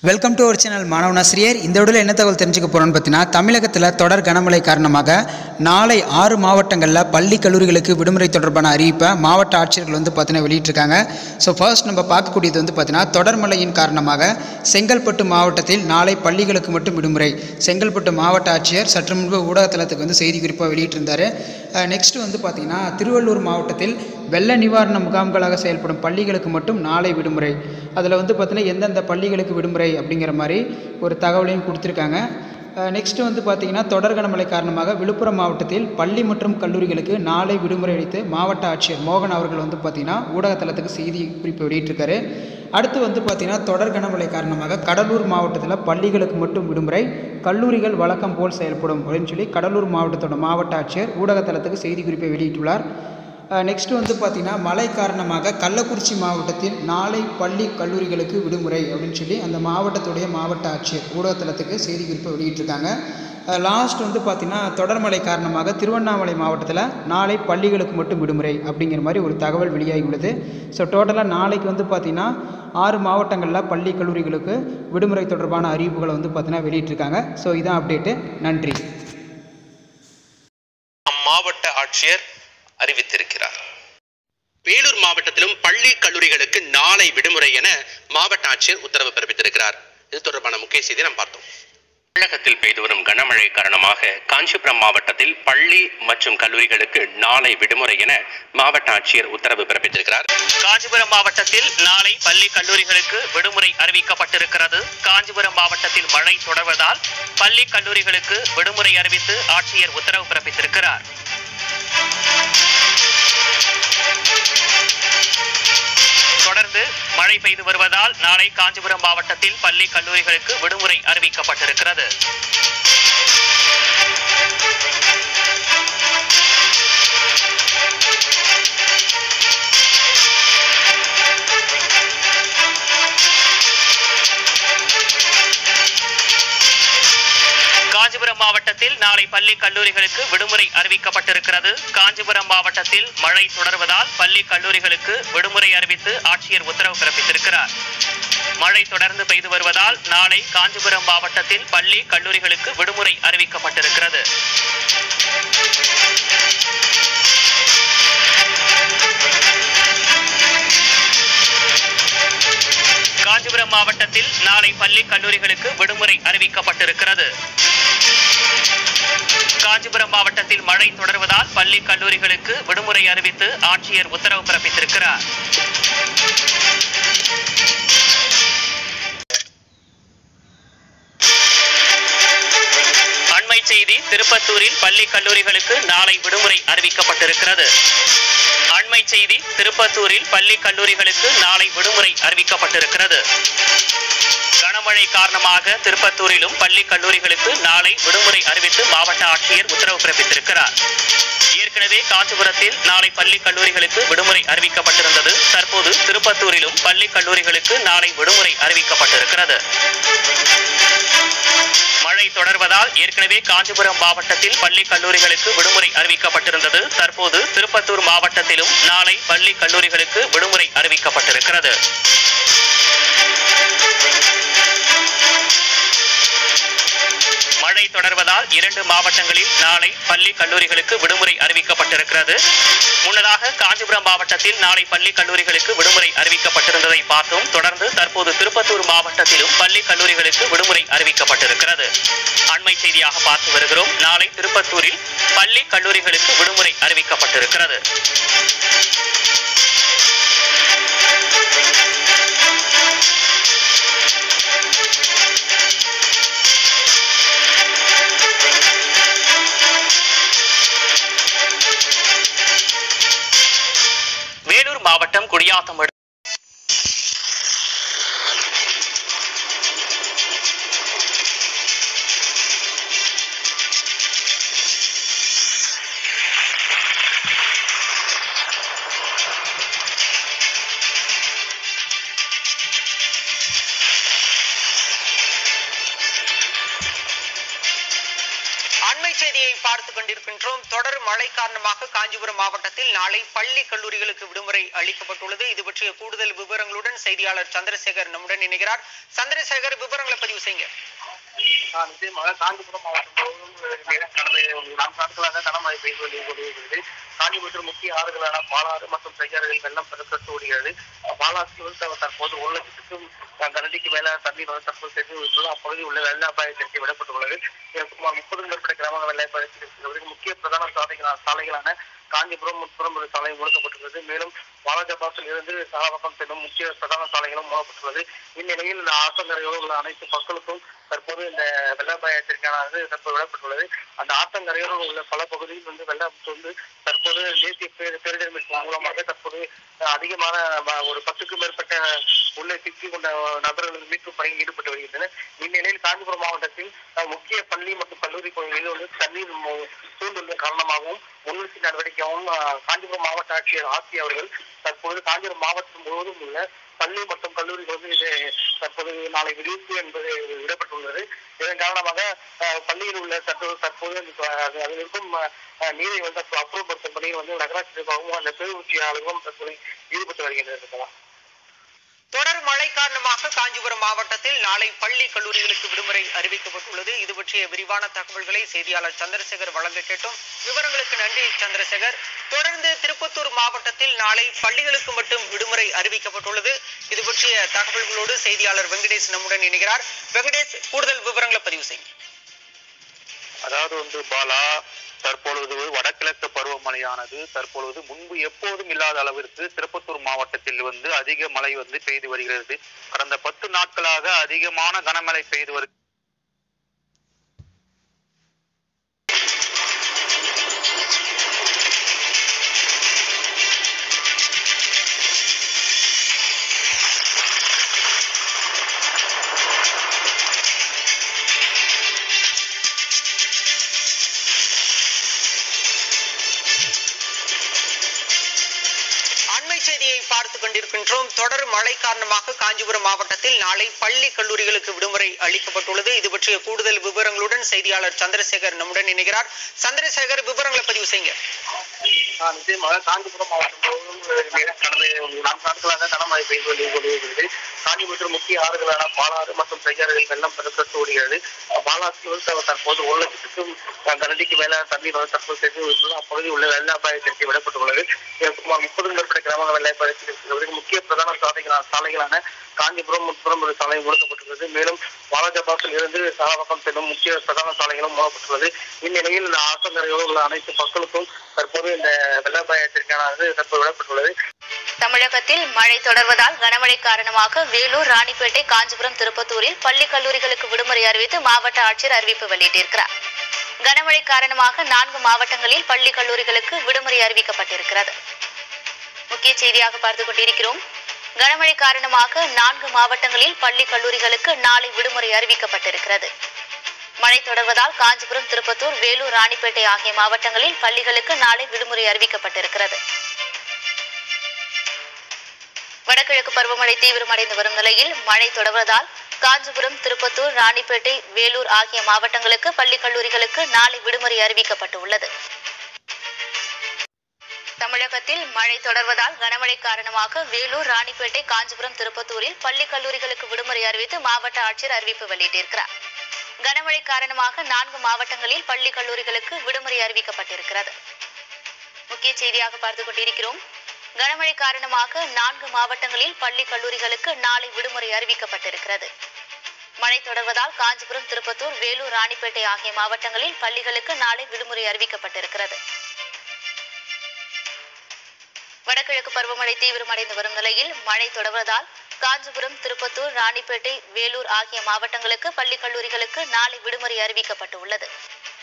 welcome to our channel மாணவனாசிரியர் இந்த விடல என்ன தகவல் தெரிஞ்சுக்க போகிறோம்னு பார்த்தீங்கன்னா தமிழகத்தில் தொடர் கனமழை காரணமாக நாளை ஆறு மாவட்டங்களில் பள்ளி கல்லூரிகளுக்கு விடுமுறை தொடர்பான அறிவிப்பை மாவட்ட ஆட்சியர்கள் வந்து பார்த்தீங்கன்னா வெளியிட்டிருக்காங்க ஸோ ஃபர்ஸ்ட் நம்ம பார்க்கக்கூடியது வந்து பார்த்தீங்கன்னா தொடர் மழையின் காரணமாக செங்கல்பட்டு மாவட்டத்தில் நாளை பள்ளிகளுக்கு மட்டும் விடுமுறை செங்கல்பட்டு மாவட்ட ஆட்சியர் சற்று முன்பு ஊடகத்தளத்துக்கு வந்து செய்தி குறிப்பாக வெளியிட்டிருந்தார் நெக்ஸ்ட் வந்து பார்த்தீங்கன்னா திருவள்ளூர் மாவட்டத்தில் வெள்ள நிவாரண முகாம்களாக செயல்படும் பள்ளிகளுக்கு மட்டும் நாளை விடுமுறை அதில் வந்து பார்த்தீங்கன்னா எந்தெந்த பள்ளிகளுக்கு விடுமுறை அப்படிங்கிற மாதிரி ஒரு தகவலையும் கொடுத்துருக்காங்க நெக்ஸ்ட் வந்து பார்த்தீங்கன்னா தொடர் கனமழை காரணமாக விழுப்புரம் மாவட்டத்தில் பள்ளி மற்றும் கல்லூரிகளுக்கு நாளை விடுமுறை அளித்து மாவட்ட ஆட்சியர் மோகன் அவர்கள் வந்து பார்த்தீங்கன்னா ஊடகத்தளத்துக்கு செய்தி குறிப்பு வெளியிட்டிருக்காரு அடுத்து வந்து பார்த்தீங்கன்னா தொடர் கனமழை காரணமாக கடலூர் மாவட்டத்தில் பள்ளிகளுக்கு மட்டும் விடுமுறை கல்லூரிகள் வழக்கம் போல் செயல்படும் அப்படின்னு சொல்லி கடலூர் மாவட்டத்தோட மாவட்ட ஆட்சியர் ஊடகத்தளத்துக்கு செய்தி குறிப்பை வெளியிட்டுள்ளார் நெக்ஸ்ட் வந்து பார்த்திங்கன்னா மழை காரணமாக கள்ளக்குறிச்சி மாவட்டத்தில் நாளை பள்ளி கல்லூரிகளுக்கு விடுமுறை அப்படின்னு சொல்லி அந்த மாவட்டத்துடைய மாவட்ட ஆட்சியர் ஊடகத்தளத்துக்கு செய்தி குறிப்பை வெளியிட்டிருக்காங்க லாஸ்ட் வந்து பார்த்திங்கன்னா தொடர்மழை காரணமாக திருவண்ணாமலை மாவட்டத்தில் நாளை பள்ளிகளுக்கு மட்டும் விடுமுறை அப்படிங்கிற மாதிரி ஒரு தகவல் வெளியாகி உள்ளது ஸோ டோட்டலாக நாளைக்கு வந்து பார்த்திங்கன்னா ஆறு மாவட்டங்களில் பள்ளி கல்லூரிகளுக்கு விடுமுறை தொடர்பான அறிவிப்புகளை வந்து பார்த்திங்கன்னா வெளியிட்டிருக்காங்க ஸோ இதான் அப்டேட்டு நன்றி அம்மாவட்ட ஆட்சியர் அறிவித்திருக்கிறார் வேலூர் மாவட்டத்திலும் பள்ளி கல்லூரிகளுக்கு நாளை விடுமுறை என மாவட்ட ஆட்சியர் உத்தரவு பிறப்பித்திருக்கிறார் இது தொடர்பான முக்கிய செய்தி நாம் பார்த்தோம் தமிழகத்தில் பெய்து வரும் கனமழை காரணமாக காஞ்சிபுரம் மாவட்டத்தில் பள்ளி மற்றும் கல்லூரிகளுக்கு நாளை விடுமுறை என மாவட்ட ஆட்சியர் உத்தரவு பிறப்பித்திருக்கிறார் காஞ்சிபுரம் மாவட்டத்தில் நாளை பள்ளி கல்லூரிகளுக்கு விடுமுறை அறிவிக்கப்பட்டிருக்கிறது காஞ்சிபுரம் மாவட்டத்தில் மழை தொடர்வதால் பள்ளி கல்லூரிகளுக்கு விடுமுறை அறிவித்து ஆட்சியர் உத்தரவு பிறப்பித்திருக்கிறார் தொடர்ந்து மழை பெய்து வருவதால் நாளை காஞ்சிபுரம் மாவட்டத்தில் பள்ளி கல்லூரிகளுக்கு விடுமுறை அறிவிக்கப்பட்டிருக்கிறது காஞ்சிபுரம் மாவட்டத்தில் நாளை பள்ளி கல்லூரிகளுக்கு விடுமுறை அறிவிக்கப்பட்டிருக்கிறது காஞ்சிபுரம் மாவட்டத்தில் மழை தொடர்வதால் பள்ளி கல்லூரிகளுக்கு விடுமுறை அறிவித்து ஆட்சியர் உத்தரவு பிறப்பித்திருக்கிறார் மழை தொடர்ந்து பெய்து வருவதால் நாளை காஞ்சிபுரம் மாவட்டத்தில் பள்ளி கல்லூரிகளுக்கு விடுமுறை அறிவிக்கப்பட்டிருக்கிறது காஞ்சிபுரம் மாவட்டத்தில் நாளை பள்ளி கல்லூரிகளுக்கு விடுமுறை அறிவிக்கப்பட்டிருக்கிறது காஞ்சிபுரம் மாவட்டத்தில் மழை தொடர்வதால் பள்ளி கல்லூரிகளுக்கு விடுமுறை அறிவித்து ஆட்சியர் உத்தரவு பிறப்பித்திருக்கிறார் அண்மை செய்தி திருப்பத்தூரில் பள்ளி கல்லூரிகளுக்கு நாளை விடுமுறை அறிவிக்கப்பட்டிருக்கிறது அண்மை செய்தி திருப்பத்தூரில் பள்ளி கல்லூரிகளுக்கு நாளை விடுமுறை அறிவிக்கப்பட்டிருக்கிறது கனமழை காரணமாக திருப்பத்தூரிலும் பள்ளி கல்லூரிகளுக்கு நாளை விடுமுறை அறிவித்து மாவட்ட ஆட்சியர் உத்தரவு பிறப்பித்திருக்கிறார் ஏற்கனவே காஞ்சிபுரத்தில் நாளை பள்ளி கல்லூரிகளுக்கு விடுமுறை அறிவிக்கப்பட்டிருந்தது தற்போது திருப்பத்தூரிலும் பள்ளி கல்லூரிகளுக்கு நாளை விடுமுறை அறிவிக்கப்பட்டிருக்கிறது மழை தொடர்வதால் ஏற்கனவே காஞ்சிபுரம் மாவட்டத்தில் பள்ளி கல்லூரிகளுக்கு விடுமுறை அறிவிக்கப்பட்டிருந்தது தற்போது திருப்பத்தூர் மாவட்டத்திலும் நாளை பள்ளி கல்லூரிகளுக்கு விடுமுறை அறிவிக்கப்பட்டிருக்கிறது மழை தொடர்வதால் இரண்டு மாவட்டங்களில் நாளை பள்ளி கல்லூரிகளுக்கு விடுமுறை அறிவிக்கப்பட்டிருக்கிறது முன்னதாக காஞ்சிபுரம் மாவட்டத்தில் நாளை பள்ளி கல்லூரிகளுக்கு விடுமுறை அறிவிக்கப்பட்டிருந்ததை பார்த்தோம் தொடர்ந்து தற்போது திருப்பத்தூர் மாவட்டத்திலும் பள்ளி கல்லூரிகளுக்கு விடுமுறை அறிவிக்கப்பட்டிருக்கிறது அண்மை செய்தியாக பார்த்து வருகிறோம் நாளை திருப்பத்தூரில் பள்ளி கல்லூரிகளுக்கு விடுமுறை அறிவிக்கப்பட்டிருக்கிறது வேலூர் மாவட்டம் குடியாத்தம் அடுத்த செய்தியை பார்த்து கொண்டிருக்கின்றோம் தொடர் மழை காரணமாக காஞ்சிபுரம் மாவட்டத்தில் நாளை பள்ளி கல்லூரிகளுக்கு விடுமுறை அளிக்கப்பட்டுள்ளது இது பற்றிய கூடுதல் விவரங்களுடன் செய்தியாளர் சந்திரசேகர் நம்முடன் இணைகிறார் சந்திரசேகர் விவரங்களை பதிவு செய்யுங்க ஆஹ் நிச்சயமாக காஞ்சிபுரம் மாவட்டம் முழுவதும் மிக கடந்த ஒரு நான்கு நாட்களாக கனமழை பெய்து வந்து கொண்டிருக்கிறது காஞ்சிபுரத்தில் முக்கிய ஆறுகளான பாலாறு மற்றும் செய்யாறுகள் வெள்ளம் பெருக்கெடுத்து ஓடுகிறது பாலாற்றில் வந்து த- தற்போது ஒரு லட்சத்துக்கும் அஹ், கனடிக்கு மேல தண்ணீர் வந்து தற்போது சென்று விட்டுள்ளது அப்பகுதியில் உள்ள வெள்ள அபாயத்திற்கு விடப்பட்டுள்ளது இதில் சுமார் முப்பதுக்கும் மேற்பட்ட கிராமங்கள் வெள்ள அபாயத்தில் இருக்கிறது முக்கிய பிரதான சாலைகளான சாலைகளான காஞ்சிபுரம் முற்புறம் ஒரு சாலை மூடப்பட்டுள்ளது மேலும் வாலாஜாபாத்தில் இருந்து சகாபக்கம் செல்லும் முக்கிய பிரதான சாலைகளும் மூடப்பட்டுள்ளது இந்நிலையில் இந்த ஆற்றங்கரையோடு உள்ள அனைத்து மக்களுக்கும் தற்போது இந்த வெள்ள அபாயத்திற்கானது தற்போது விடப்பட்டுள்ளது அந்த ஆற்றங்கரையோடு உள்ள பல பகுதியில் வந்து வெள்ளம் வந்து தற்போது தேசிய பேர் பேரிடர் மீட்பு மூலமாக தற்போது அஹ், அதிகமான ம- ஒரு பத்துக்கும் மேற்பட்ட உள்ளே சிக்கி கொண்ட நபர்கள் மீட்பு பணியில் ஈடுபட்டு வருகின்றனர் இந்நிலையில் காஞ்சிபுரம் மாவட்டத்தில் அஹ், முக்கிய பள்ளி மற்றும் கல்லூரி பகுதிகளில் வந்து தண்ணீர் மு- சூழ்நிலை காரணமாகவும் முன்னெச்சரிக்கை நடவடிக்கையாகவும் அஹ், காஞ்சிபுரம் மாவட்ட ஆட்சியர் ஆட்சி அவர்கள் தற்போது காஞ்சிபுரம் மாவட்டம் முழுவதும் உள்ள பள்ளி மற்றும் கல்லூரிகள் வந்து இது தற்போது நாளை விடுவிப்பு என்பது விடப்பட்டுள்ளது இதன் காரணமாக அஹ், பள்ளியில் உள்ள தற்போது தற்போது அந்த- அது- அதில் இருக்கும் அஹ், நீரை வந்து அப்புறப்படுத்தும் பணியில் வந்து நகராட்சி நிர்வாகமும் அந்த பேரூர்ச்சியாளர்களும் தற்போது ஈடுபட்டு வருகின்றனர் தொடர் மழை காரணமாக காஞ்சிபுரம் மாவட்டத்தில் நாளை பள்ளி கல்லூரிகளுக்கு விடுமுறை அறிவிக்கப்பட்டுள்ளது இது பற்றிய விரிவான தகவல்களை செய்தியாளர் சந்திரசேகர் வழங்க கேட்டோம் விவரங்களுக்கு நன்றி சந்திரசேகர் தொடர்ந்து திருப்பத்தூர் மாவட்டத்தில் நாளை பள்ளிகளுக்கு மட்டும் விடுமுறை அறிவிக்கப்பட்டுள்ளது இது பற்றிய தகவல்களோடு செய்தியாளர் வெங்கடேஷ் நம்முடன் இணைகிறார் வெங்கடேஷ் கூடுதல் விவரங்களை பதிவு செய்யும் அதாவது வந்து பாலா தற்பொழுது வடகிழக்கு பருவமழையானது தற்பொழுது முன்பு எப்போதும் இல்லாத அளவிற்கு திருப்பத்தூர் மாவட்டத்தில் வந்து அதிக மழை வந்து பெய்து வருகிறது கடந்த பத்து நாட்களாக அதிகமான கனமழை பெய்து வரு அண்மை செய்தியை பார்த்து கொண்டிருக்கின்றோம் தொடர் மழை காரணமாக காஞ்சிபுரம் மாவட்டத்தில் நாளை பள்ளி கல்லூரிகளுக்கு விடுமுறை அளிக்கப்பட்டுள்ளது இது பற்றிய கூடுதல் விவரங்களுடன் செய்தியாளர் சந்திரசேகர் நம்முடன் இணைகிறார் சந்திரசேகர் விவரங்களை பதிவு செய்யுங்க ஆஹ் நிச்சயமாக காஞ்சிபுரம் மாவட்டம் முழுவதும் மிக கடந்த ஒரு நான்கு நாட்களாக கனமழை பெய்து வந்து கொண்டிருக்கிறது காஞ்சிபுரத்தில் முக்கிய ஆறுகளான பாலாறு மற்றும் செய்யாறுகள் வெள்ளம் பெருக்கெடுத்து ஓடுகிறது பாலாற்றில் வந்து த- தற்போது ஒரு லட்சத்துக்கும் அஹ், கனடிக்கு மேல தண்ணீர் வந்து தற்போது சென்று விட்டுள்ளது அப்பகுதியில் உள்ள வெள்ள அபாயத்திற்கு விடப்பட்டுள்ளது இதில் சுமார் முப்பதுக்கும் மேற்பட்ட கிராமங்கள் வெள்ள அபாயத்தில் இருக்கிறது முக்கிய பிரதான சாலைகளான சாலைகளான காஞ்சிபுரம் முற்புறம் ஒரு சாலை மூடப்பட்டுள்ளது மேலும் வாலாஜாபாத்தில் இருந்து சகாபக்கம் செல்லும் முக்கிய பிரதான சாலைகளும் மூடப்பட்டுள்ளது இந்நிலையில் இந்த ஆற்றங்கரையோடு உள்ள அனைத்து மக்களுக்கும் தற்போது இந்த வெள்ள அபாயத்திற்கானது தற்போது விடப்பட்டுள்ளது தமிழகத்தில் மழை தொடர்வதால் கனமழை காரணமாக வேலூர் ராணிப்பேட்டை காஞ்சிபுரம் திருப்பத்தூரில் பள்ளி கல்லூரிகளுக்கு விடுமுறை அறிவித்து மாவட்ட ஆட்சியர் அறிவிப்பு வெளியிட்டிருக்கிறார் கனமழை காரணமாக நான்கு மாவட்டங்களில் பள்ளி கல்லூரிகளுக்கு விடுமுறை அறிவிக்கப்பட்டிருக்கிறது முக்கிய செய்தியாக பார்த்துக் கொண்டிருக்கிறோம் கனமழை காரணமாக நான்கு மாவட்டங்களில் பள்ளி கல்லூரிகளுக்கு நாளை விடுமுறை அறிவிக்கப்பட்டிருக்கிறது மழை தொடர்வதால் காஞ்சிபுரம் திருப்பத்தூர் வேலூர் ராணிப்பேட்டை ஆகிய மாவட்டங்களில் பள்ளிகளுக்கு நாளை விடுமுறை அறிவிக்கப்பட்டிருக்கிறது வடகிழக்கு பருவமழை தீவிரமடைந்து வரும் நிலையில் மழை தொடர்வதால் காஞ்சிபுரம் திருப்பத்தூர் ராணிப்பேட்டை வேலூர் ஆகிய மாவட்டங்களுக்கு பள்ளி கல்லூரிகளுக்கு நாளை விடுமுறை அறிவிக்கப்பட்டுள்ளது தமிழகத்தில் மழை தொடர்வதால் கனமழை காரணமாக வேலூர் ராணிப்பேட்டை காஞ்சிபுரம் திருப்பத்தூரில் பள்ளி கல்லூரிகளுக்கு விடுமுறை அறிவித்து மாவட்ட ஆட்சியர் அறிவிப்பு வெளியிட்டிருக்கிறார் கனமழை காரணமாக நான்கு மாவட்டங்களில் பள்ளி கல்லூரிகளுக்கு விடுமுறை அறிவிக்கப்பட்டிருக்கிறது முக்கிய செய்தியாக பார்த்துக் கொண்டிருக்கிறோம் கனமழை காரணமாக நான்கு மாவட்டங்களில் பள்ளி கல்லூரிகளுக்கு நாளை விடுமுறை அறிவிக்கப்பட்டிருக்கிறது மழை தொடர்வதால் காஞ்சிபுரம் திருப்பத்தூர் வேலூர் ராணிப்பேட்டை ஆகிய மாவட்டங்களில் பள்ளிகளுக்கு நாளை விடுமுறை அறிவிக்கப்பட்டிருக்கிறது வடகிழக்கு பருவமழை தீவிரமடைந்து வரும் நிலையில் மழை தொடர்வதால் காஞ்சிபுரம் திருப்பத்தூர் ராணிப்பேட்டை வேலூர் ஆகிய மாவட்டங்களுக்கு பள்ளி கல்லூரிகளுக்கு நாளை விடுமுறை அறிவிக்கப்பட்டுள்ளது